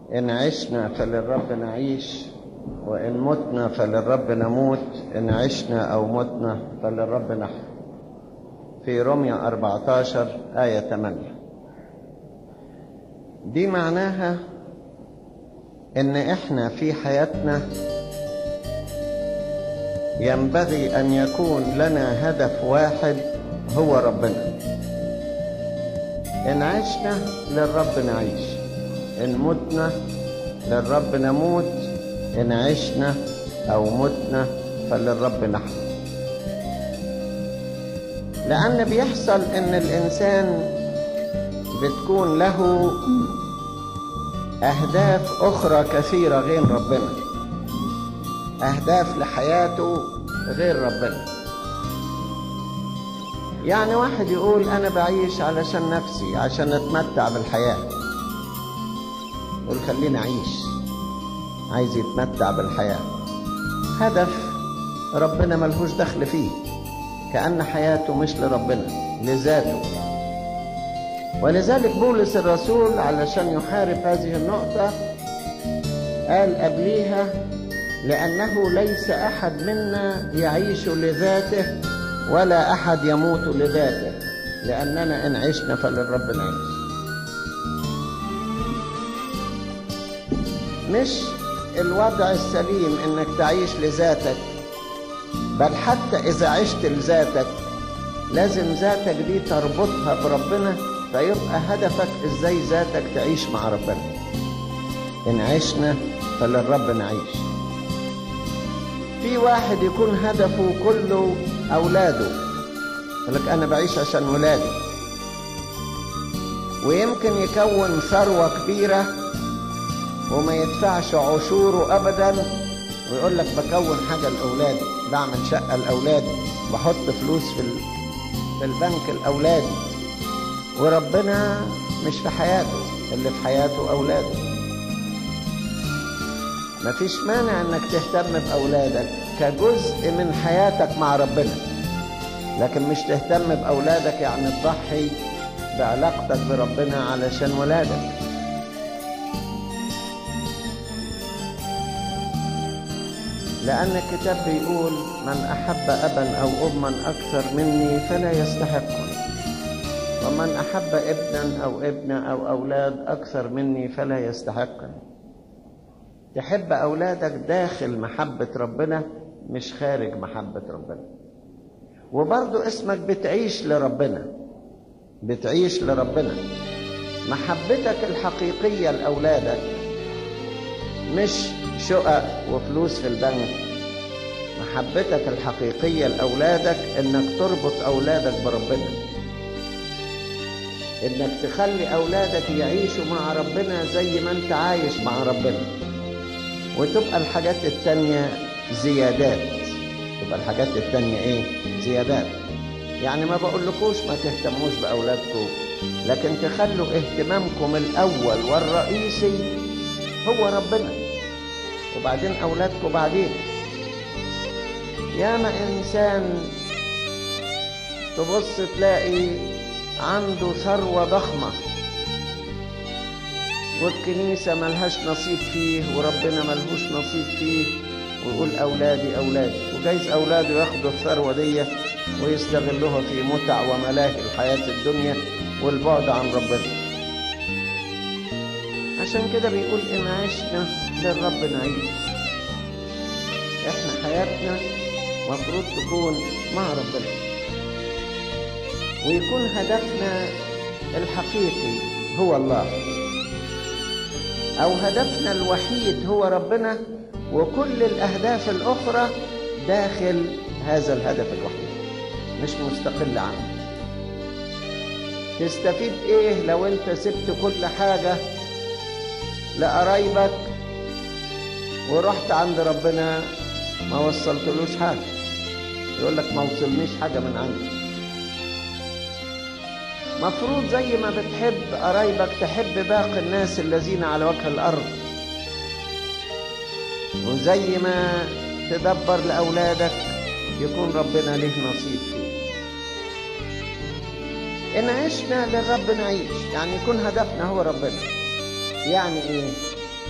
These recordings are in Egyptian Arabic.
إن عشنا فللرب نعيش وإن متنا فللرب نموت إن عشنا أو متنا فللرب نحن في رمية 14 آية 8 دي معناها إن إحنا في حياتنا ينبغي أن يكون لنا هدف واحد هو ربنا إن عشنا للرب نعيش إن متنا للرب نموت إن عشنا أو متنا فللرب نحن لأن بيحصل إن الإنسان بتكون له أهداف أخرى كثيرة غير ربنا أهداف لحياته غير ربنا يعني واحد يقول أنا بعيش علشان نفسي عشان أتمتع بالحياة يقول خليني أعيش عايز يتمتع بالحياة هدف ربنا ملهوش دخل فيه كأن حياته مش لربنا لذاته ولذلك بولس الرسول علشان يحارب هذه النقطة قال قبليها لأنه ليس أحد منا يعيش لذاته ولا أحد يموت لذاته لأننا إن عشنا فللرب نعيش مش الوضع السليم إنك تعيش لذاتك بل حتى إذا عشت لذاتك لازم ذاتك دي تربطها بربنا فيبقى هدفك إزاي ذاتك تعيش مع ربنا إن عشنا فللرب نعيش في واحد يكون هدفه كله أولاده يقول لك أنا بعيش عشان ولادي ويمكن يكون ثروة كبيرة وما يدفعش عشوره أبدا ويقول لك بكون حاجة لأولادي بعمل شقة لأولادي بحط فلوس في في البنك لأولادي وربنا مش في حياته اللي في حياته أولاده مفيش مانع انك تهتم باولادك كجزء من حياتك مع ربنا لكن مش تهتم باولادك يعني تضحي بعلاقتك بربنا علشان ولادك لأن الكتاب بيقول من أحب أبا أو أما أكثر مني فلا يستحقني ومن أحب ابنا أو ابنة أو أولاد أكثر مني فلا يستحقني تحب أولادك داخل محبة ربنا مش خارج محبة ربنا وبرضو اسمك بتعيش لربنا بتعيش لربنا محبتك الحقيقية لأولادك مش شقق وفلوس في البنك محبتك الحقيقية لأولادك إنك تربط أولادك بربنا إنك تخلي أولادك يعيشوا مع ربنا زي ما أنت عايش مع ربنا وتبقى الحاجات التانية زيادات تبقى الحاجات التانية ايه زيادات يعني ما بقولكوش ما تهتموش بأولادكم لكن تخلوا اهتمامكم الأول والرئيسي هو ربنا وبعدين أولادكم بعدين ياما إنسان تبص تلاقي عنده ثروة ضخمة والكنيسة ملهاش نصيب فيه وربنا ملهوش نصيب فيه ويقول أولادي أولادي وجايز أولاده ياخدوا الثروة دي ويستغلوها في متع وملاهي الحياة الدنيا والبعد عن ربنا عشان كده بيقول إن عشنا للرب نعيش إحنا حياتنا مفروض تكون مع ربنا ويكون هدفنا الحقيقي هو الله أو هدفنا الوحيد هو ربنا وكل الأهداف الأخرى داخل هذا الهدف الوحيد مش مستقل عنه تستفيد إيه لو أنت سبت كل حاجة لقرايبك ورحت عند ربنا ما وصلتلوش حاجة يقول لك ما وصلنيش حاجة من عندي مفروض زي ما بتحب قرايبك تحب باقي الناس الذين على وجه الأرض وزي ما تدبر لأولادك يكون ربنا له نصيب فيه إن عشنا للرب نعيش يعني يكون هدفنا هو ربنا يعني إيه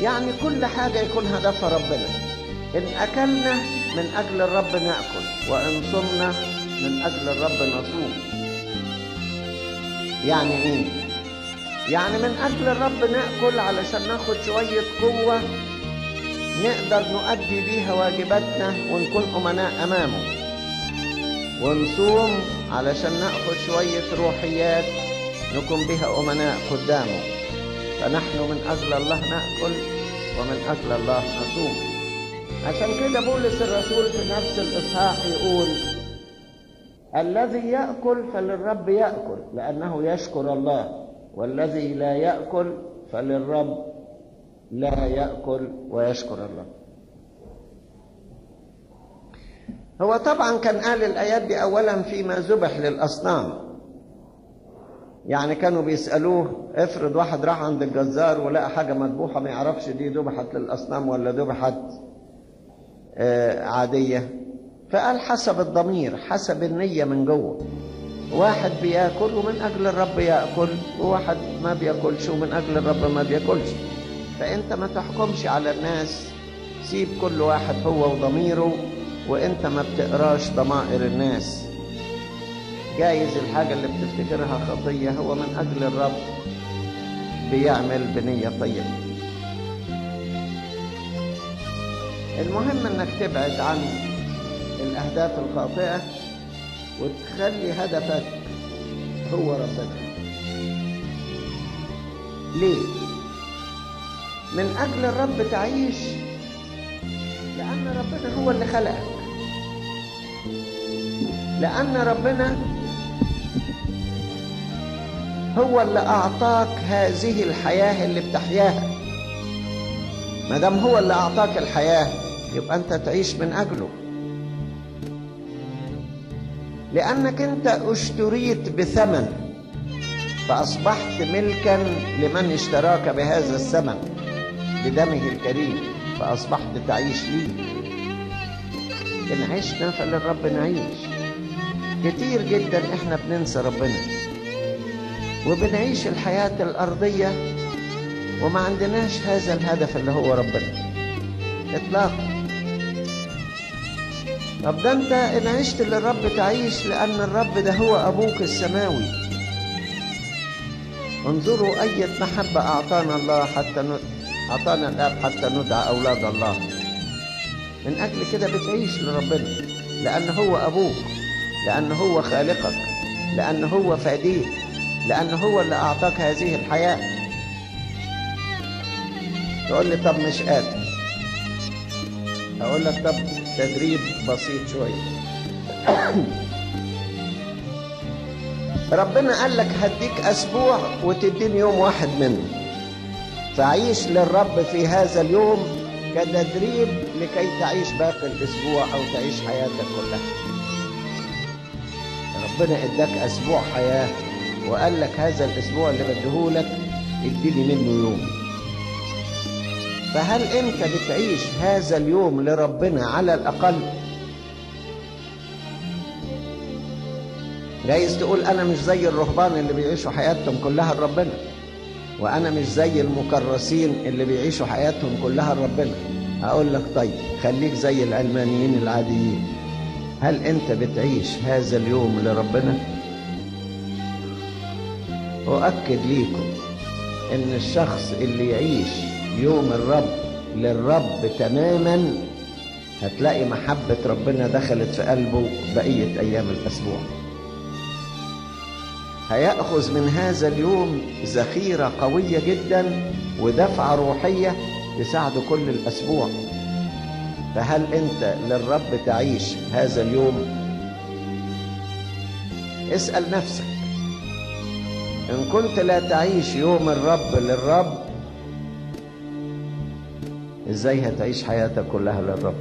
يعني كل حاجة يكون هدفها ربنا إن أكلنا من أجل الرب نأكل وإن صمنا من أجل الرب نصوم يعني إيه؟ يعني من أجل الرب نأكل علشان ناخد شوية قوة نقدر نؤدي بيها واجباتنا ونكون أمناء أمامه ونصوم علشان ناخد شوية روحيات نكون بها أمناء قدامه فنحن من أجل الله نأكل ومن أجل الله نصوم عشان كده بولس الرسول في نفس الإصحاح يقول الذي يأكل فللرب يأكل لأنه يشكر الله والذي لا يأكل فللرب لا يأكل ويشكر الله هو طبعا كان قال الآيات دي أولا فيما ذبح للأصنام يعني كانوا بيسألوه افرض واحد راح عند الجزار ولقى حاجة مذبوحة ما يعرفش دي ذبحت للأصنام ولا ذبحت آه عادية فقال حسب الضمير حسب النية من جوه واحد بياكل ومن أجل الرب يأكل وواحد ما بياكلش ومن أجل الرب ما بياكلش فأنت ما تحكمش على الناس سيب كل واحد هو وضميره وانت ما بتقراش ضمائر الناس جايز الحاجة اللي بتفتكرها خطية هو من أجل الرب بيعمل بنية طيبة المهم انك تبعد عن الأهداف الخاطئة وتخلي هدفك هو ربنا ليه؟ من أجل الرب تعيش لأن ربنا هو اللي خلقك لأن ربنا هو اللي أعطاك هذه الحياة اللي بتحياها ما دام هو اللي أعطاك الحياة يبقى أنت تعيش من أجله لأنك أنت اشتريت بثمن فأصبحت ملكا لمن اشتراك بهذا الثمن بدمه الكريم فأصبحت تعيش ليه إن عشنا فللرب نعيش كتير جدا إحنا بننسى ربنا وبنعيش الحياة الأرضية وما عندناش هذا الهدف اللي هو ربنا إطلاقا طب ده أنت إن عشت للرب تعيش لأن الرب ده هو أبوك السماوي انظروا أية محبة أعطانا الله حتى ن... أعطانا الآب حتى ندعى أولاد الله من أجل كده بتعيش لربنا لأن هو أبوك لأن هو خالقك لأن هو فاديك لأن هو اللي أعطاك هذه الحياة تقول لي طب مش قادر أقول لك طب تدريب بسيط شوية ربنا قال لك هديك أسبوع وتديني يوم واحد منه فعيش للرب في هذا اليوم كتدريب لكي تعيش باقي الأسبوع أو تعيش حياتك كلها ربنا اداك أسبوع حياة وقال لك هذا الأسبوع اللي بديهولك اديني منه يوم فهل أنت بتعيش هذا اليوم لربنا على الأقل جايز تقول أنا مش زي الرهبان اللي بيعيشوا حياتهم كلها لربنا وأنا مش زي المكرسين اللي بيعيشوا حياتهم كلها لربنا هقول لك طيب خليك زي العلمانيين العاديين هل أنت بتعيش هذا اليوم لربنا؟ أؤكد ليكم إن الشخص اللي يعيش يوم الرب للرب تماما هتلاقي محبة ربنا دخلت في قلبه بقية أيام الأسبوع هيأخذ من هذا اليوم ذخيرة قوية جدا ودفعة روحية تساعده كل الأسبوع فهل أنت للرب تعيش هذا اليوم اسأل نفسك إن كنت لا تعيش يوم الرب للرب إزاي هتعيش حياتك كلها للرب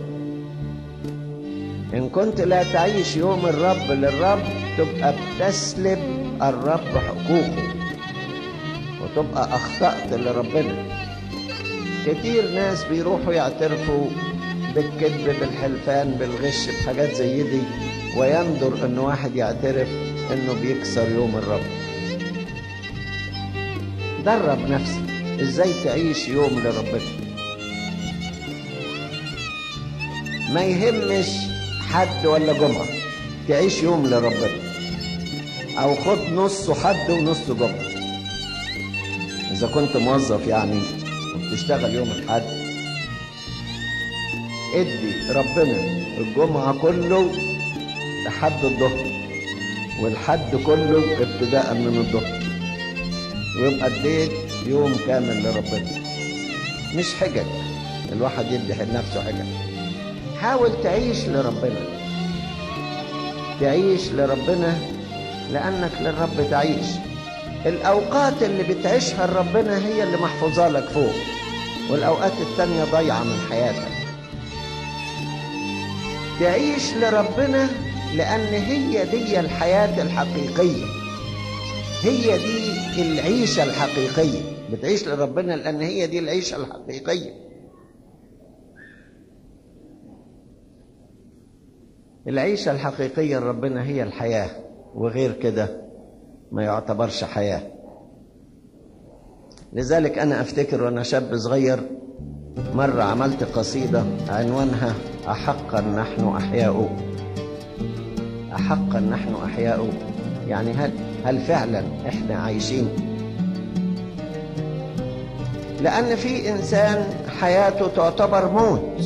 إن كنت لا تعيش يوم الرب للرب تبقى بتسلب الرب حقوقه وتبقى أخطأت لربنا كتير ناس بيروحوا يعترفوا بالكذب بالحلفان بالغش بحاجات زي دي ويندر ان واحد يعترف انه بيكسر يوم الرب درب نفسك ازاي تعيش يوم لربنا ما يهمش حد ولا جمعة تعيش يوم لربنا أو خد نصه حد ونصه جمعة إذا كنت موظف يعني وبتشتغل يوم الحد ادي ربنا الجمعة كله لحد الظهر والحد كله ابتداء من الظهر ويبقى اديت يوم كامل لربنا مش حجج الواحد يدي لنفسه حجج حاول تعيش لربنا تعيش لربنا لأنك للرب تعيش الأوقات اللي بتعيشها لربنا هي اللي محفوظة لك فوق والأوقات التانية ضايعة من حياتك تعيش لربنا لأن هي دي الحياة الحقيقية هي دي العيشة الحقيقية بتعيش لربنا لأن هي دي العيشة الحقيقية العيشة الحقيقية لربنا هي الحياة وغير كده ما يعتبرش حياة لذلك أنا أفتكر وأنا شاب صغير مرة عملت قصيدة عنوانها أحقا نحن أحياء أحقا نحن أحياء يعني هل هل فعلا إحنا عايشين؟ لأن في إنسان حياته تعتبر موت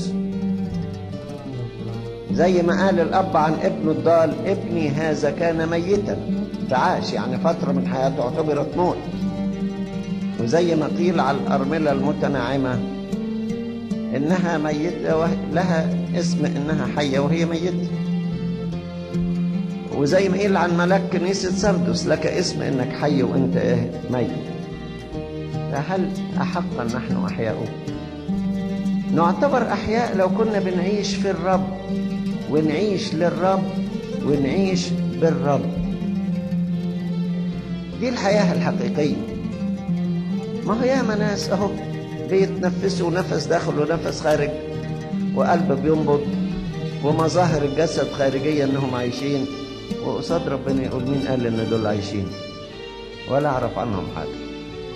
زي ما قال الأب عن ابنه الضال ابني هذا كان ميتا فعاش يعني فترة من حياته اعتبرت موت وزي ما قيل على الأرملة المتناعمة إنها ميتة لها اسم إنها حية وهي ميتة وزي ما قيل عن ملاك كنيسة سردس لك اسم إنك حي وإنت إيه ميت فهل أحقا نحن أحياء نعتبر أحياء لو كنا بنعيش في الرب ونعيش للرب ونعيش بالرب دي الحياة الحقيقية ما هو ياما ناس اهو بيتنفسوا نفس داخل ونفس خارج وقلب بينبض ومظاهر الجسد خارجية انهم عايشين وقصاد ربنا يقول مين قال ان دول عايشين ولا اعرف عنهم حاجة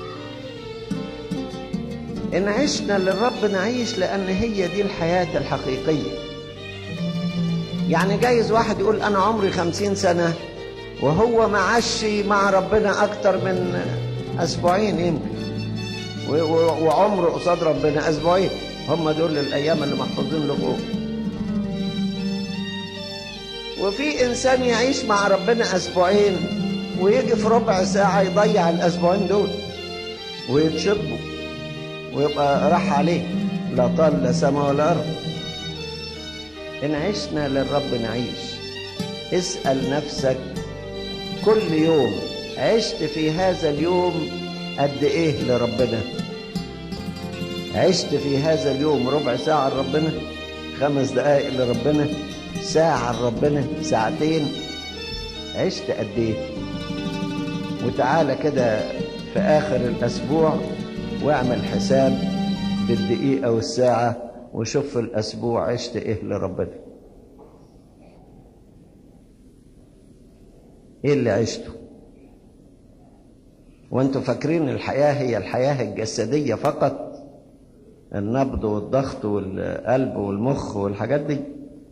ان عشنا للرب نعيش لان هي دي الحياة الحقيقية يعني جايز واحد يقول انا عمري خمسين سنة وهو معاش مع ربنا اكتر من اسبوعين يمكن وعمره قصاد ربنا اسبوعين هم دول الايام اللي محفوظين له فوق وفي انسان يعيش مع ربنا اسبوعين ويجي في ربع ساعة يضيع الاسبوعين دول ويتشطبوا ويبقى راح عليه لا طال لا سما ولا ارض ان عشنا للرب نعيش اسأل نفسك كل يوم عشت في هذا اليوم قد ايه لربنا عشت في هذا اليوم ربع ساعة لربنا خمس دقائق لربنا ساعة لربنا ساعتين عشت قد ايه وتعالى كده في آخر الأسبوع واعمل حساب بالدقيقة والساعة وشوف في الأسبوع عشت إيه لربنا إيه اللي عشته وانتوا فاكرين الحياة هي الحياة الجسدية فقط النبض والضغط والقلب والمخ والحاجات دي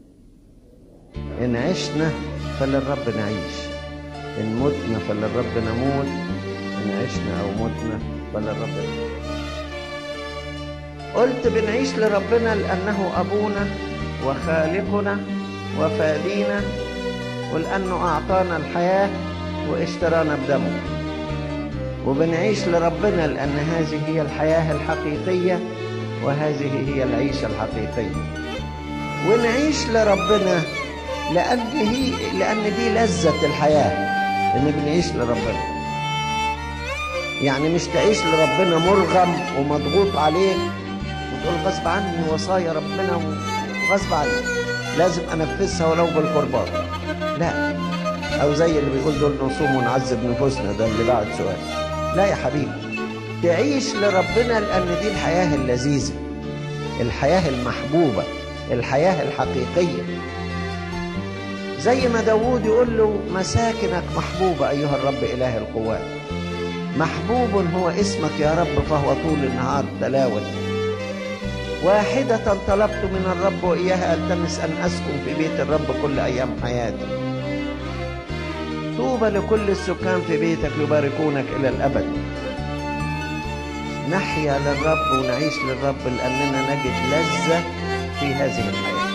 إن عشنا فللرب نعيش إن متنا فللرب نموت إن عشنا أو متنا فللرب نعيش قلت بنعيش لربنا لأنه أبونا وخالقنا وفادينا ولأنه أعطانا الحياة واشترانا بدمه وبنعيش لربنا لأن هذه هي الحياة الحقيقية وهذه هي العيشة الحقيقية ونعيش لربنا لأن هي لأن دي لذة الحياة إن بنعيش لربنا يعني مش تعيش لربنا مرغم ومضغوط عليك وتقول غصب عني وصايا ربنا وغصب عني لازم انفذها ولو بالقربان لا او زي اللي بيقول دول نصوم ونعذب نفوسنا ده اللي بعد سؤال لا يا حبيبي تعيش لربنا لان دي الحياه اللذيذه الحياه المحبوبه الحياه الحقيقيه زي ما داوود يقول له مساكنك محبوبه ايها الرب اله القوات محبوب هو اسمك يا رب فهو طول النهار تلاوه واحدة طلبت من الرب وإياها ألتمس أن أسكن في بيت الرب كل أيام حياتي طوبى لكل السكان في بيتك يباركونك إلى الأبد نحيا للرب ونعيش للرب لأننا نجد لذة في هذه الحياة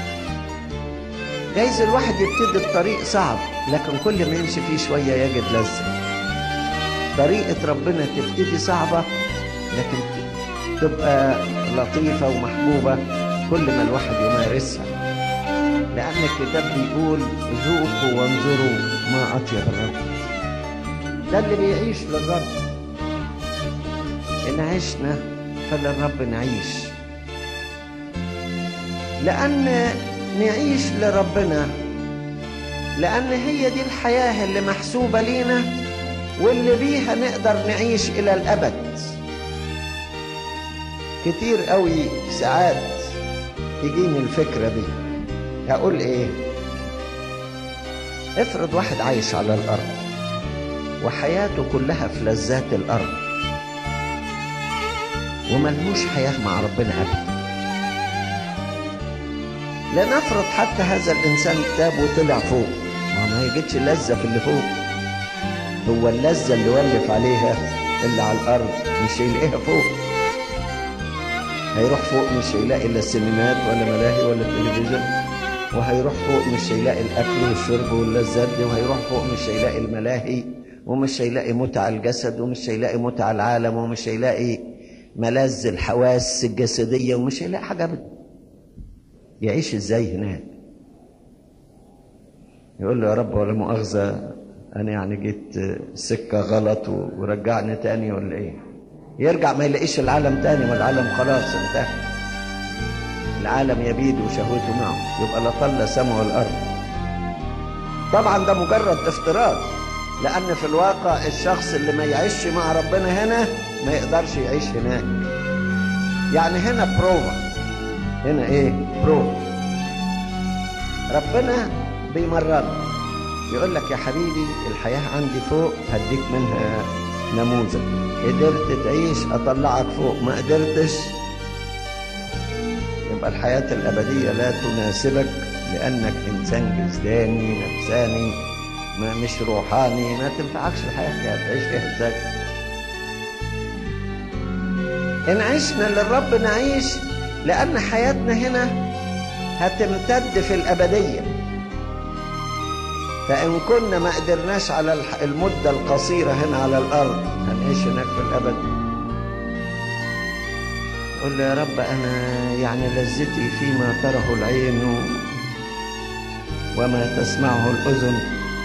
جايز الواحد يبتدي الطريق صعب لكن كل ما يمشي فيه شوية يجد لذة طريقة ربنا تبتدي صعبة لكن تبقى لطيفة ومحبوبة كل ما الواحد يمارسها لأن الكتاب بيقول ذوقوا وانظروا ما أطيب الرب ده اللي بيعيش للرب إن عشنا فللرب نعيش لأن نعيش لربنا لأن هي دي الحياة اللي محسوبة لينا واللي بيها نقدر نعيش إلى الأبد كتير قوي ساعات تجيني الفكرة دي هقول ايه افرض واحد عايش على الارض وحياته كلها في لذات الارض وملهوش حياة مع ربنا ابدا لنفرض حتى هذا الانسان تاب وطلع فوق ما ما يجدش لذة في اللي فوق هو اللذة اللي ولف عليها اللي على الارض مش هيلاقيها فوق هيروح فوق مش هيلاقي لا السينمات ولا ملاهي ولا التلفزيون وهيروح فوق مش هيلاقي الاكل والشرب واللذات دي وهيروح فوق مش هيلاقي الملاهي ومش هيلاقي متع الجسد ومش هيلاقي متع العالم ومش هيلاقي ملاذ الحواس الجسديه ومش هيلاقي حاجه ابدا يعيش ازاي هناك يقول له يا رب ولا مؤاخذه انا يعني جيت سكه غلط ورجعني تاني ولا ايه يرجع ما يلاقيش العالم تاني ما العالم خلاص انتهى العالم يبيد وشهوته معه يبقى لا طل سماء والارض طبعا ده مجرد افتراض لان في الواقع الشخص اللي ما يعيش مع ربنا هنا ما يقدرش يعيش هناك يعني هنا بروفا هنا ايه بروفا ربنا بيمرنا يقول لك يا حبيبي الحياة عندي فوق هديك منها نموذج قدرت تعيش اطلعك فوق ما قدرتش يبقى الحياة الأبدية لا تناسبك لأنك إنسان جسداني نفساني ما مش روحاني ما تنفعكش الحياة دي هتعيش فيها ازاي إن عشنا للرب نعيش لأن حياتنا هنا هتمتد في الأبدية فإن كنا ما قدرناش على المدة القصيرة هنا على الأرض هنعيش هناك في الأبد قل له يا رب أنا يعني لذتي فيما تره العين وما تسمعه الأذن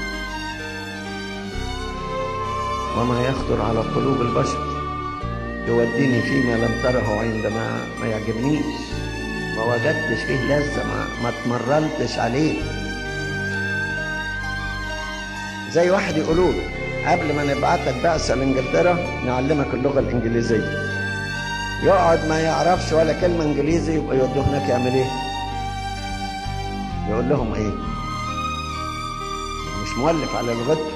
وما يخطر على قلوب البشر يوديني فيما لم تره عندما ما يعجبنيش ما وجدتش فيه لذة ما, ما اتمرنتش عليه زي واحد يقولوا له قبل ما نبعتك بعثة لإنجلترا نعلمك اللغة الإنجليزية يقعد ما يعرفش ولا كلمة انجليزي يبقى يودوه هناك يعمل ايه؟ يقول لهم ايه؟ مش مولف على لغته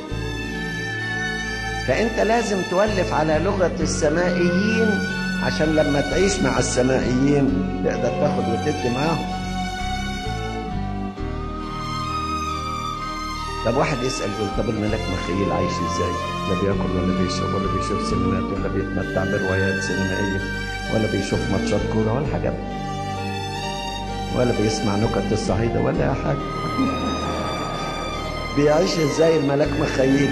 فانت لازم تولف على لغة السمائيين عشان لما تعيش مع السمائيين تقدر تاخد وتدي معاهم طب واحد يسأل يقول طب الملك مخيل عايش ازاي؟ لا بياكل ولا بيشرب ولا بيشوف سينمات ولا بيتمتع بروايات سينمائية ولا بيشوف ماتشات كورة ولا حاجة ولا بيسمع نكت الصعيدة ولا حاجة بيعيش ازاي الملاك مخيل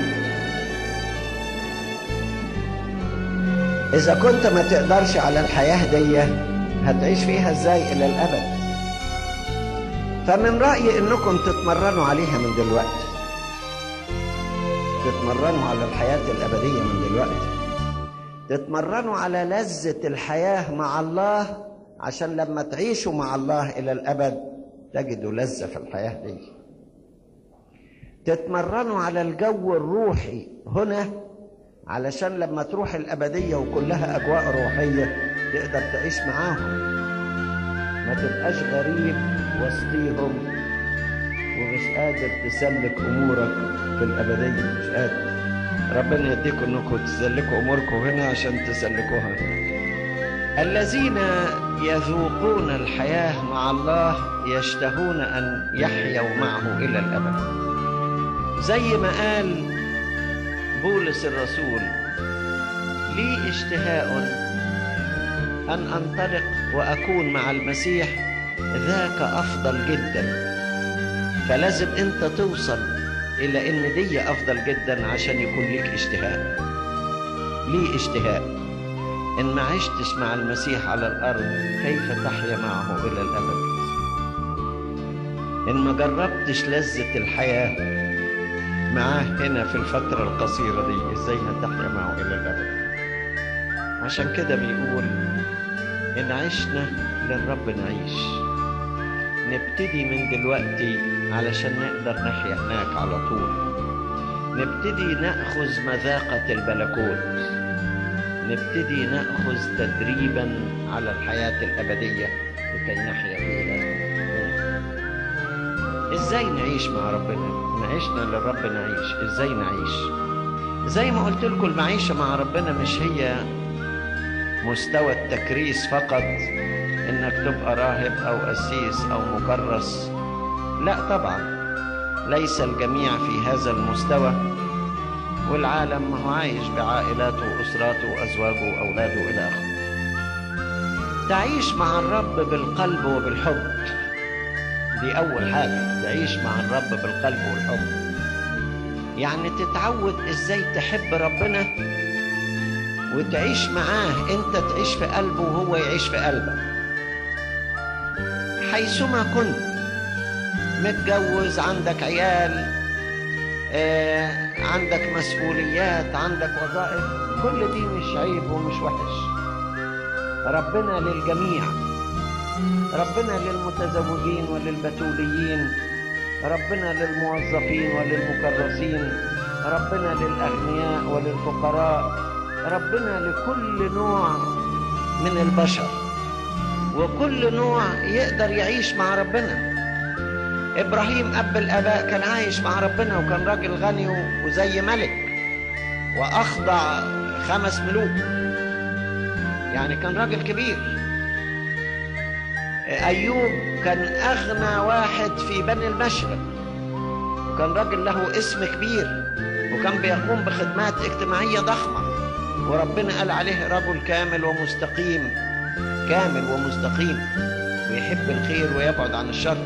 إذا كنت ما تقدرش على الحياة دي هتعيش فيها ازاي إلى الأبد فمن رأيي إنكم تتمرنوا عليها من دلوقتي تتمرنوا على الحياة الأبدية من دلوقتي تتمرنوا على لذة الحياة مع الله عشان لما تعيشوا مع الله إلى الأبد تجدوا لذة في الحياة دي تتمرنوا على الجو الروحي هنا علشان لما تروح الأبدية وكلها أجواء روحية تقدر تعيش معاهم ما تبقاش غريب وسطيهم ومش قادر تسلك أمورك في الأبدية مش قادر ربنا يديكم انكم تسلكوا اموركم هنا عشان تسلكوها هناك الذين يذوقون الحياة مع الله يشتهون أن يحيوا معه إلى الأبد زي ما قال بولس الرسول لي اشتهاء أن أنطلق وأكون مع المسيح ذاك أفضل جدا فلازم أنت توصل إلى إن دي أفضل جدا عشان يكون لك اشتهاء لي اشتهاء إن ما عشتش مع المسيح على الأرض كيف تحيا معه إلى الأبد إن ما جربتش لذة الحياة معاه هنا في الفترة القصيرة دي إزاي هتحيا معه إلى الأبد عشان كده بيقول إن عشنا للرب نعيش نبتدي من دلوقتي علشان نقدر نحيا هناك على طول نبتدي نأخذ مذاقة الملكوت نبتدي نأخذ تدريبا على الحياة الأبدية لكي نحيا فيها ازاي نعيش مع ربنا نعيشنا للرب نعيش ازاي نعيش زي ما قلت لكم المعيشة مع ربنا مش هي مستوى التكريس فقط انك تبقى راهب او قسيس او مكرس لا طبعا ليس الجميع في هذا المستوى والعالم ما هو عايش بعائلاته واسراته وازواجه واولاده الى اخره تعيش مع الرب بالقلب وبالحب دي اول حاجه تعيش مع الرب بالقلب والحب يعني تتعود ازاي تحب ربنا وتعيش معاه انت تعيش في قلبه وهو يعيش في قلبك حيثما كنت متجوز عندك عيال آه، عندك مسؤوليات عندك وظائف كل دي مش عيب ومش وحش ربنا للجميع ربنا للمتزوجين وللبتوليين ربنا للموظفين وللمكرسين ربنا للأغنياء وللفقراء ربنا لكل نوع من البشر وكل نوع يقدر يعيش مع ربنا ابراهيم اب الاباء كان عايش مع ربنا وكان راجل غني وزي ملك واخضع خمس ملوك يعني كان راجل كبير ايوب كان اغنى واحد في بني المشرق وكان راجل له اسم كبير وكان بيقوم بخدمات اجتماعيه ضخمه وربنا قال عليه رجل كامل ومستقيم كامل ومستقيم ويحب الخير ويبعد عن الشر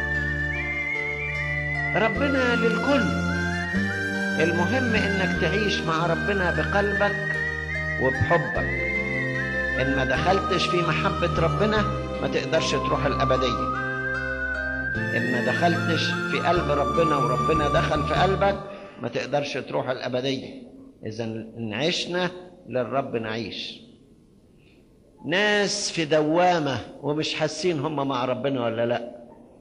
ربنا للكل المهم انك تعيش مع ربنا بقلبك وبحبك ان ما دخلتش في محبة ربنا ما تقدرش تروح الابدية ان ما دخلتش في قلب ربنا وربنا دخل في قلبك ما تقدرش تروح الابدية اذا ان عشنا للرب نعيش ناس في دوامة ومش حاسين هم مع ربنا ولا لا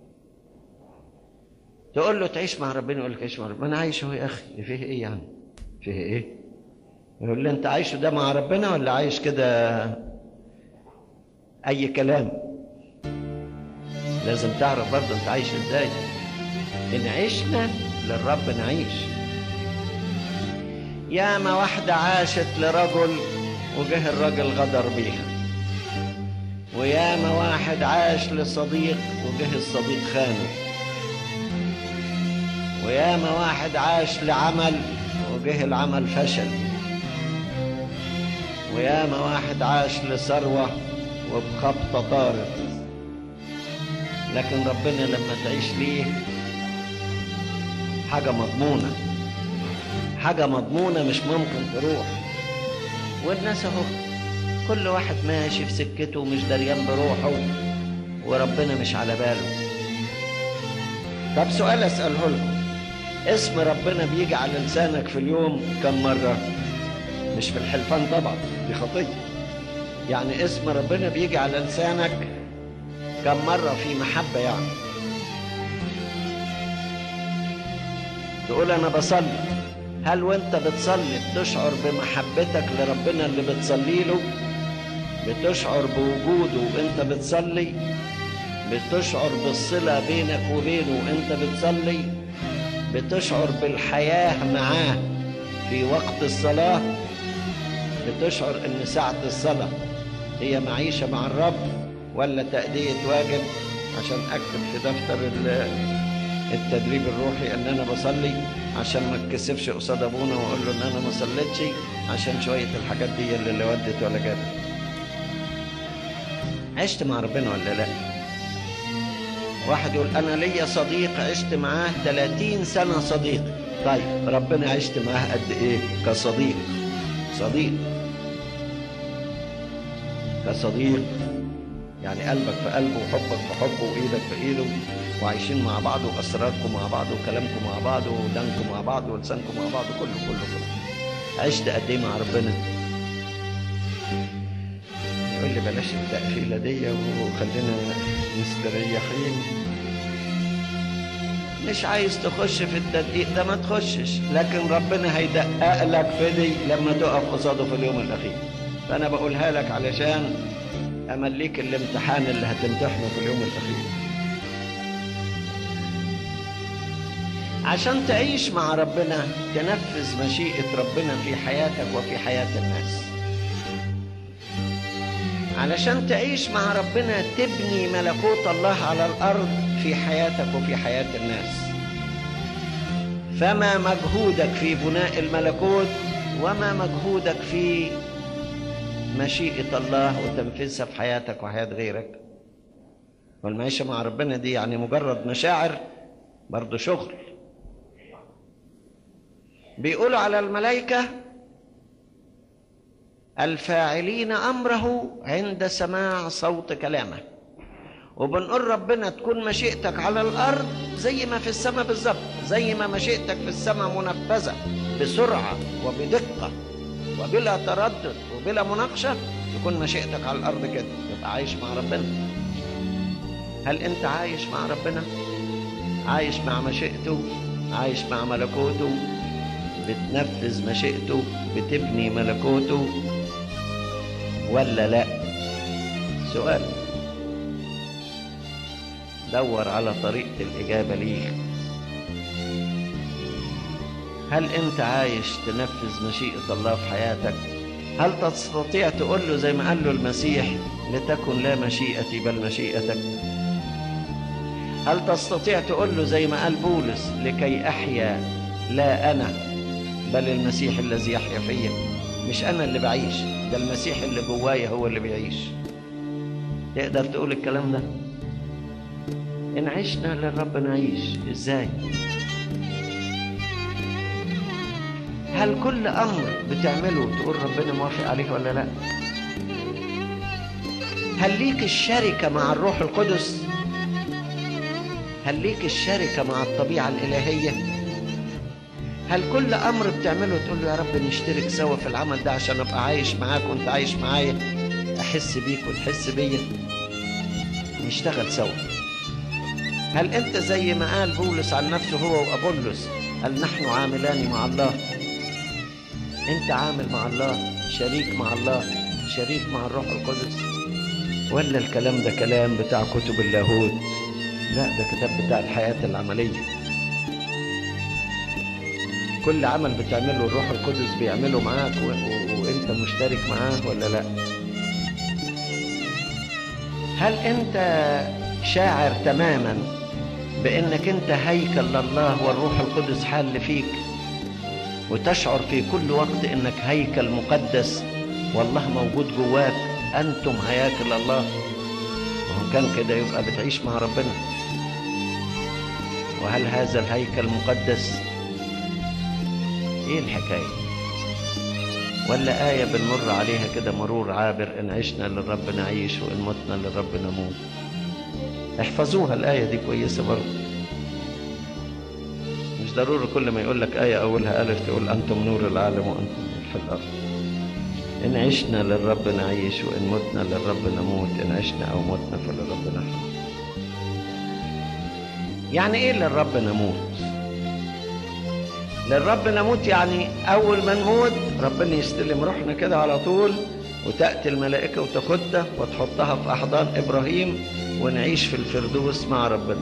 تقول له تعيش مع ربنا يقول لك عيش مع ربنا انا عايش اهو يا اخي فيه ايه يعني فيه ايه يقول لي انت عايشه ده مع ربنا ولا عايش كده اي كلام لازم تعرف برضه انت عايش ازاي ان عشنا للرب نعيش ياما واحدة عاشت لرجل وجه الرجل غدر بيها وياما واحد عاش لصديق وجه الصديق خانه وياما واحد عاش لعمل وجه العمل فشل وياما واحد عاش لثروة وبخبطة طارت لكن ربنا لما تعيش ليه حاجة مضمونة حاجة مضمونة مش ممكن تروح والناس اهو كل واحد ماشي في سكته ومش دريان بروحه وربنا مش على باله طب سؤال اسأله لكم اسم ربنا بيجي على لسانك في اليوم كم مرة مش في الحلفان طبعا دي خطية يعني اسم ربنا بيجي على لسانك كم مرة في محبة يعني تقول أنا بصلي هل وانت بتصلي بتشعر بمحبتك لربنا اللي بتصلي له بتشعر بوجوده وانت بتصلي بتشعر بالصلة بينك وبينه وانت بتصلي بتشعر بالحياة معاه في وقت الصلاة بتشعر ان ساعة الصلاة هي معيشة مع الرب ولا تأدية واجب عشان أكتب في دفتر التدريب الروحي إن أنا بصلي عشان ما اتكسفش قصاد أبونا وأقول له إن أنا ما صليتش عشان شوية الحاجات دي اللي لا ودت ولا جابت عشت مع ربنا ولا لا واحد يقول أنا ليا صديق عشت معاه 30 سنة صديق طيب ربنا عشت معاه قد إيه كصديق صديق كصديق يعني قلبك في قلبه وحبك في حبه وايدك في ايده وعايشين مع بعض واسراركم مع بعض وكلامكم مع بعض ودانكم مع بعض ولسانكم مع بعض كله كله كله عشت قد ايه مع ربنا يقول لي بلاش التقفيله دي وخلينا مستريحين مش عايز تخش في التدقيق ده ما تخشش لكن ربنا هيدقق لك في دي لما تقف قصاده في اليوم الاخير فانا بقولها لك علشان امليك الامتحان اللي هتمتحنه في اليوم الاخير عشان تعيش مع ربنا تنفذ مشيئة ربنا في حياتك وفي حياة الناس علشان تعيش مع ربنا تبني ملكوت الله على الأرض في حياتك وفي حياة الناس فما مجهودك في بناء الملكوت وما مجهودك في مشيئة الله وتنفيذها في حياتك وحياة غيرك والمعيشة مع ربنا دي يعني مجرد مشاعر برضه شغل بيقولوا على الملائكة الفاعلين أمره عند سماع صوت كلامه وبنقول ربنا تكون مشيئتك على الأرض زي ما في السماء بالظبط زي ما مشيئتك في السماء منفذة بسرعة وبدقة وبلا تردد وبلا مناقشة تكون مشيئتك على الأرض كده تبقى عايش مع ربنا هل أنت عايش مع ربنا؟ عايش مع مشيئته عايش مع ملكوته بتنفذ مشيئته بتبني ملكوته ولا لا سؤال دور على طريقة الإجابة ليه هل أنت عايش تنفذ مشيئة الله في حياتك هل تستطيع تقول له زي ما قال له المسيح لتكن لا مشيئتي بل مشيئتك هل تستطيع تقول له زي ما قال بولس لكي أحيا لا أنا بل المسيح الذي يحيا فيا مش أنا اللي بعيش ده المسيح اللي جوايا هو اللي بيعيش تقدر تقول الكلام ده إن عشنا للرب نعيش إزاي هل كل أمر بتعمله تقول ربنا موافق عليه ولا لا هل ليك الشركة مع الروح القدس هل ليك الشركة مع الطبيعة الإلهية هل كل أمر بتعمله تقول له يا رب نشترك سوا في العمل ده عشان أبقى عايش معاك وأنت عايش معايا أحس بيك وتحس بيا نشتغل سوا هل أنت زي ما قال بولس عن نفسه هو وأبولس هل نحن عاملان مع الله أنت عامل مع الله شريك مع الله شريك مع الروح القدس ولا الكلام ده كلام بتاع كتب اللاهوت لا ده كتاب بتاع الحياة العملية كل عمل بتعمله الروح القدس بيعمله معاك و... و... وانت مشترك معاه ولا لا هل انت شاعر تماما بانك انت هيكل لله والروح القدس حال فيك وتشعر في كل وقت انك هيكل مقدس والله موجود جواك انتم هياكل الله وهم كان كده يبقى بتعيش مع ربنا وهل هذا الهيكل مقدس ايه الحكايه ولا آية بنمر عليها كده مرور عابر إن عشنا للرب نعيش وإن متنا للرب نموت احفظوها الآية دي كويسة برضه مش ضروري كل ما يقول لك آية أولها ألف تقول أنتم نور العالم وأنتم في الأرض إن عشنا للرب نعيش وإن متنا للرب نموت إن عشنا أو متنا فللرب نحيا يعني إيه للرب نموت للرب نموت يعني أول ما نموت ربنا يستلم روحنا كده على طول وتأتي الملائكة وتاخدها وتحطها في أحضان إبراهيم ونعيش في الفردوس مع ربنا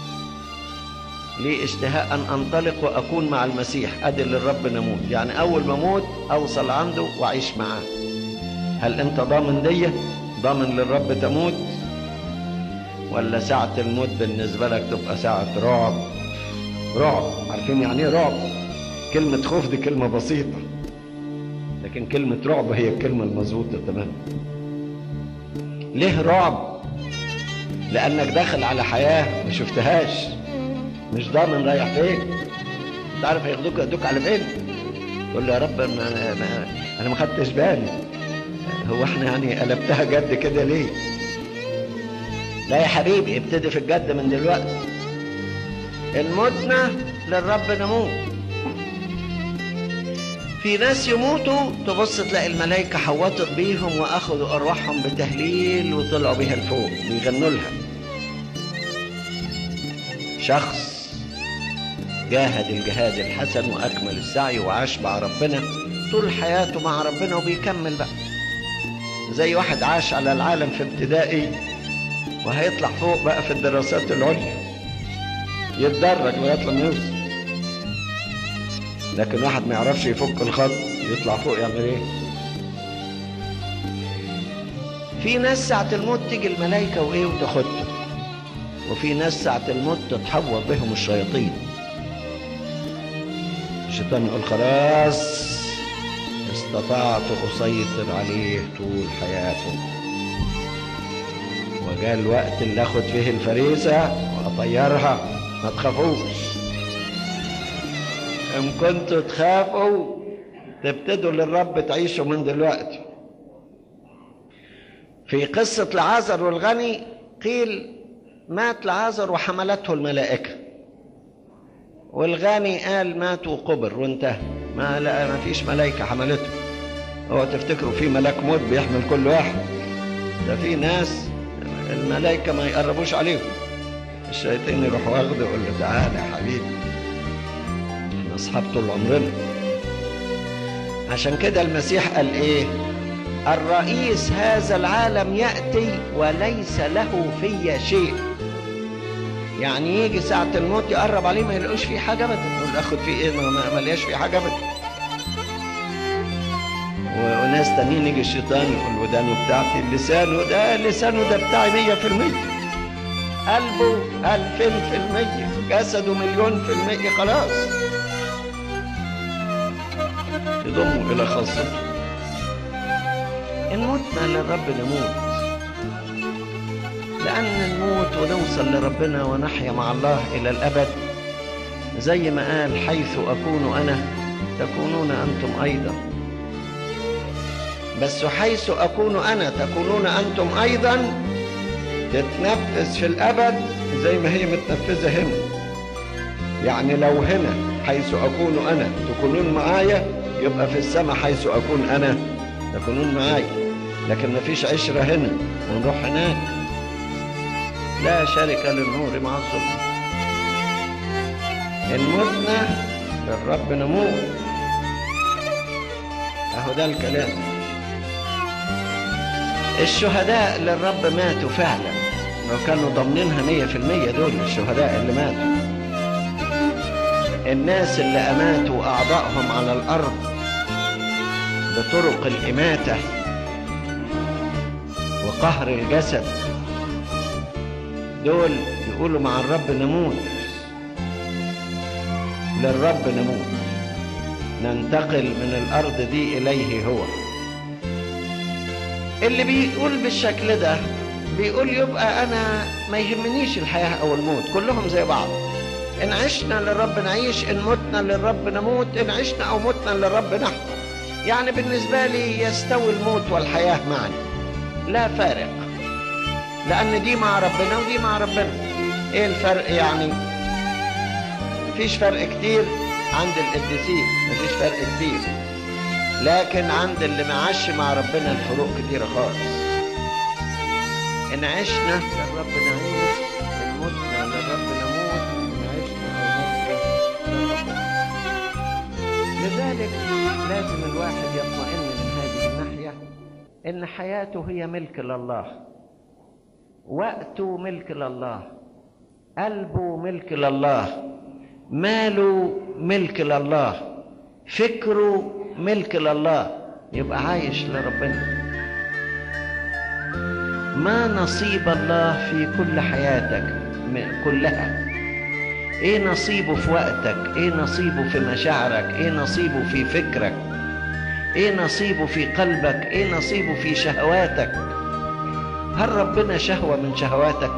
لي اشتهاء أن أنطلق وأكون مع المسيح أدي للرب نموت يعني أول ما أموت أوصل عنده وأعيش معاه هل أنت ضامن دي؟ ضامن للرب تموت ولا ساعة الموت بالنسبة لك تبقى ساعة رعب رعب عارفين يعني ايه رعب كلمة خوف دي كلمة بسيطة لكن كلمة رعب هي الكلمة المظبوطة تمام ليه رعب لأنك داخل على حياة ما شفتهاش مش ضامن رايح فين تعرف هياخدوك يدوك على فين تقول له يا رب انا انا, أنا ما خدتش بالي هو احنا يعني قلبتها جد كده ليه لا يا حبيبي ابتدي في الجد من دلوقتي المتنا للرب نموت في ناس يموتوا تبص تلاقي الملائكة حوطت بيهم وأخذوا أرواحهم بتهليل وطلعوا بيها لفوق بيغنوا لها شخص جاهد الجهاد الحسن وأكمل السعي وعاش مع ربنا طول حياته مع ربنا وبيكمل بقى زي واحد عاش على العالم في ابتدائي وهيطلع فوق بقى في الدراسات العليا يتدرج لغايه لما يوصل لكن واحد ما يعرفش يفك الخط يطلع فوق يعمل ايه في ناس ساعة الموت تيجي الملائكة وايه وتاخدهم وفي ناس ساعة الموت تتحوط بهم الشياطين الشيطان يقول خلاص استطعت أسيطر عليه طول حياته وجاء الوقت اللي اخد فيه الفريسة واطيرها ما تخافوش ان كنتوا تخافوا تبتدوا للرب تعيشوا من دلوقتي في قصة لعازر والغني قيل مات لعازر وحملته الملائكة والغني قال مات وقبر وانتهى ما لا ما فيش ملائكة حملته هو تفتكروا في ملاك موت بيحمل كل واحد ده في ناس الملائكة ما يقربوش عليهم الشيطان يروح واخده يقول له تعالى يا حبيبي احنا اصحاب طول عمرنا عشان كده المسيح قال ايه الرئيس هذا العالم يأتي وليس له في شيء يعني يجي ساعة الموت يقرب عليه ما يلاقوش فيه حاجة ابدا يقول اخد فيه ايه ما لقاش فيه حاجة ابدا وناس تانيين يجي الشيطان يقول ودانه بتاعتي لسانه ده لسانه ده بتاعي مية في المية قلبه ألفين في المية جسده مليون في المية خلاص يضمه إلى خاصته إن متنا للرب نموت لأن نموت ونوصل لربنا ونحيا مع الله إلى الأبد زي ما قال حيث أكون أنا تكونون أنتم أيضا بس حيث أكون أنا تكونون أنتم أيضا تتنفذ في الأبد زي ما هي متنفذة هنا يعني لو هنا حيث أكون أنا تكونون معايا يبقى في السماء حيث أكون أنا تكونون معايا لكن مفيش عشرة هنا ونروح هناك لا شركة للنور مع الظلم إن متنا للرب نموت أهو ده الكلام الشهداء للرب ماتوا فعلا لو كانوا ضامنينها مية في المية دول الشهداء اللي ماتوا الناس اللي أماتوا أعضائهم على الأرض بطرق الإماتة وقهر الجسد دول يقولوا مع الرب نموت للرب نموت ننتقل من الأرض دي إليه هو اللي بيقول بالشكل ده بيقول يبقى انا ما يهمنيش الحياه او الموت كلهم زي بعض ان عشنا للرب نعيش ان متنا للرب نموت ان عشنا او متنا للرب نحيا يعني بالنسبه لي يستوي الموت والحياه معا لا فارق لان دي مع ربنا ودي مع ربنا ايه الفرق يعني مفيش فرق كتير عند القديسين مفيش فرق كتير لكن عند اللي معاش مع ربنا الفروق كتيرة خالص إن عشنا للرب نعيش إن متنا للرب نموت إن عشنا أو متنا للرب لذلك لازم الواحد يطمئن من هذه الناحية إن حياته هي ملك لله وقته ملك لله قلبه ملك لله ماله ملك لله فكره ملك لله يبقى عايش لربنا ما نصيب الله في كل حياتك م- كلها ايه نصيبه في وقتك ايه نصيبه في مشاعرك ايه نصيبه في فكرك ايه نصيبه في قلبك ايه نصيبه في شهواتك هل ربنا شهوة من شهواتك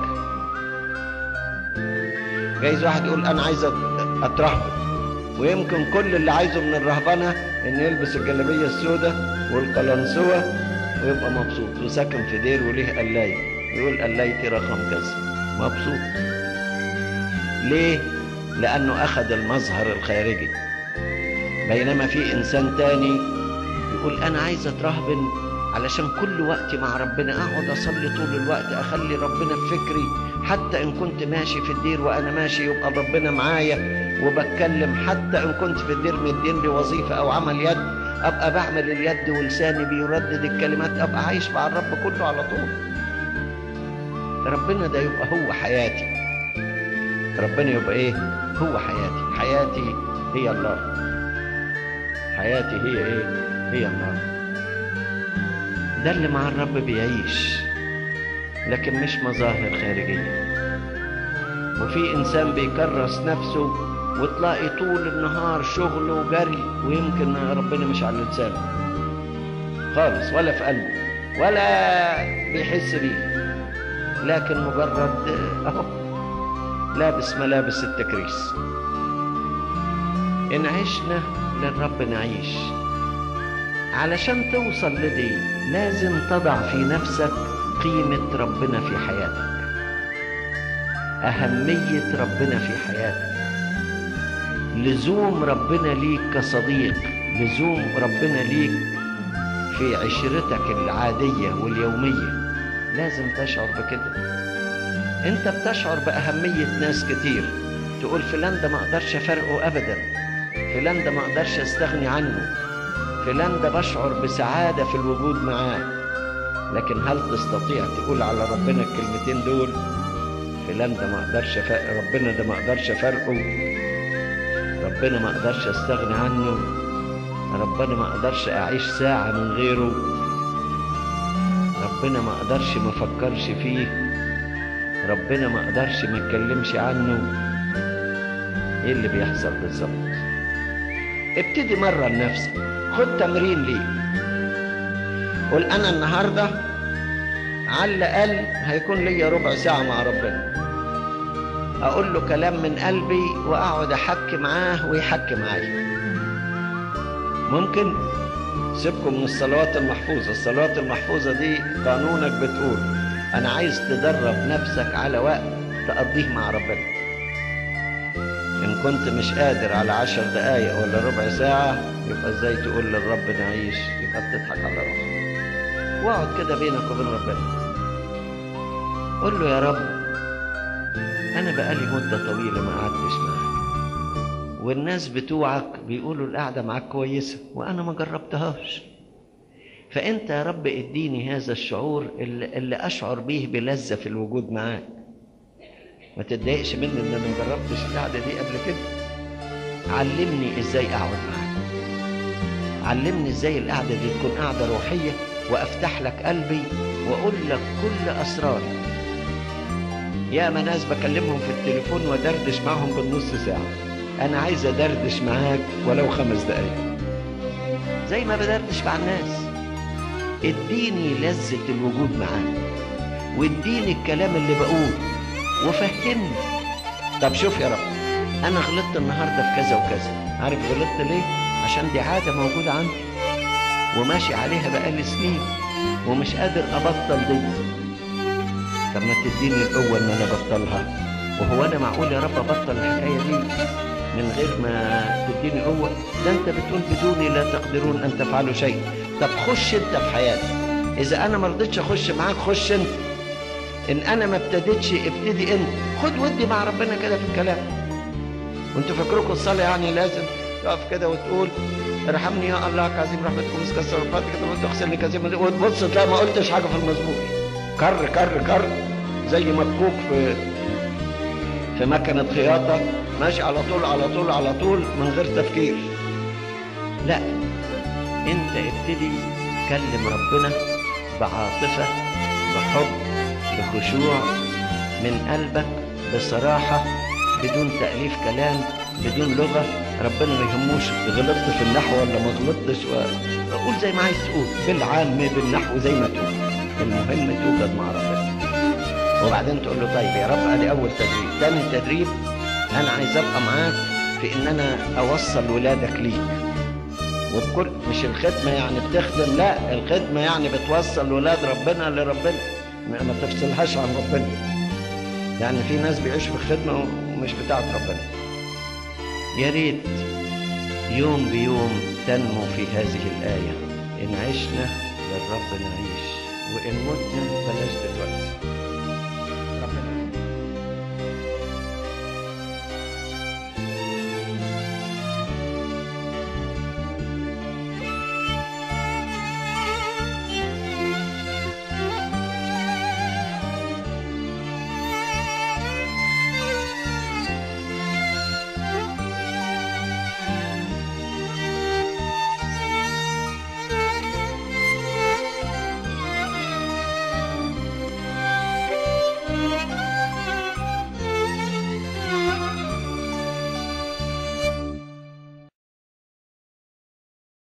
جايز واحد يقول انا عايز أت- اترهبن ويمكن كل اللي عايزه من الرهبنة ان يلبس الجلابية السوداء والقلنسوة ويبقى مبسوط وساكن في دير وليه قلاية ويقول قلايتي رقم كذا مبسوط ليه؟ لأنه أخذ المظهر الخارجي بينما في إنسان تاني يقول أنا عايز أترهبن علشان كل وقت مع ربنا أقعد أصلي طول الوقت أخلي ربنا في فكري حتى إن كنت ماشي في الدير وأنا ماشي يبقى ربنا معايا وبتكلم حتى إن كنت في الدير مدين لي وظيفة أو عمل يد أبقى بعمل اليد ولساني بيردد الكلمات أبقى عايش مع الرب كله على طول ربنا ده يبقى هو حياتي ربنا يبقى ايه هو حياتي حياتي هي الله حياتي هي ايه هي الله ده اللي مع الرب بيعيش لكن مش مظاهر خارجية وفي إنسان بيكرس نفسه وتلاقي طول النهار شغل وجري ويمكن ربنا مش على لسانه خالص ولا في قلبه ولا بيحس بيه لكن مجرد اهو لابس ملابس التكريس ان عشنا للرب نعيش علشان توصل لدي لازم تضع في نفسك قيمة ربنا في حياتك أهمية ربنا في حياتك لزوم ربنا ليك كصديق لزوم ربنا ليك في عشرتك العادية واليومية لازم تشعر بكده انت بتشعر بأهمية ناس كتير تقول فلان ده ما اقدرش افرقه ابدا فلان ده ما اقدرش استغني عنه فلان ده بشعر بسعادة في الوجود معاه لكن هل تستطيع تقول على ربنا الكلمتين دول فلان ده ما اقدرش فرق ربنا ده ما اقدرش افرقه ربنا ما اقدرش استغني عنه ربنا ما اقدرش اعيش ساعة من غيره ربنا ما اقدرش ما افكرش فيه ربنا ما اقدرش ما اتكلمش عنه ايه اللي بيحصل بالظبط ابتدي مرة لنفسك خد تمرين ليك قول انا النهاردة على الاقل هيكون ليا ربع ساعة مع ربنا اقول له كلام من قلبي واقعد احكي معاه ويحكي معايا ممكن سيبكم من الصلوات المحفوظة الصلوات المحفوظة دي قانونك بتقول أنا عايز تدرب نفسك على وقت تقضيه مع ربنا إن كنت مش قادر على عشر دقايق ولا ربع ساعة يبقى إزاي تقول للرب نعيش يبقى بتضحك على روحك واقعد كده بينك وبين ربنا قول له يا رب أنا بقالي مدة طويلة ما قعدتش معاك والناس بتوعك بيقولوا القعدة معاك كويسة وأنا ما جربتهاش فأنت يا رب اديني هذا الشعور اللي, اللي أشعر به بلذة في الوجود معاك ما تتضايقش مني إن أنا ما جربتش القعدة دي قبل كده علمني إزاي أقعد معاك علمني إزاي القعدة دي تكون قعدة روحية وأفتح لك قلبي وأقول لك كل أسراري يا ما ناس بكلمهم في التليفون ودردش معهم بالنص ساعة أنا عايز أدردش معاك ولو خمس دقايق زي ما بدردش مع الناس اديني لذة الوجود معاك واديني الكلام اللي بقوله وفهمني طب شوف يا رب أنا غلطت النهاردة في كذا وكذا عارف غلطت ليه؟ عشان دي عادة موجودة عندي وماشي عليها بقالي سنين ومش قادر أبطل دي طب ما تديني القوة إن أنا أبطلها وهو أنا معقول يا رب أبطل الحكاية دي من غير ما تديني قوة ده أنت بتقول بدوني لا تقدرون أن تفعلوا شيء طب خش أنت في حياتي إذا أنا ما رضيتش أخش معاك خش أنت إن أنا ما ابتديتش ابتدي أنت خد ودي مع ربنا كده في الكلام وأنتوا فاكركم الصلاة يعني لازم تقف كده وتقول ارحمني يا الله عظيم رحمتكم مسكسر رفاتك كده وانت اغسلني كثير وتبص تلاقي ما قلتش حاجه في المزمور كر كر كر زي مكوك في في مكنة خياطة ماشي على طول على طول على طول من غير تفكير لا انت ابتدي كلم ربنا بعاطفة بحب بخشوع من قلبك بصراحة بدون تأليف كلام بدون لغة ربنا ما يهموش غلطت في النحو ولا ما غلطتش و... قول زي ما عايز تقول بالعام بالنحو زي ما تقول المهم توجد مع ربنا وبعدين تقول له طيب يا رب ادي اول تدريب تاني تدريب انا عايز ابقى معاك في ان انا اوصل ولادك ليك وبكل مش الخدمه يعني بتخدم لا الخدمه يعني بتوصل ولاد ربنا لربنا ما تفصلهاش عن ربنا يعني في ناس بيعيشوا في الخدمه ومش بتاعت ربنا يا ريت يوم بيوم تنمو في هذه الآية إن عشنا للرب نعيش وإن متنا بلاش دلوقتي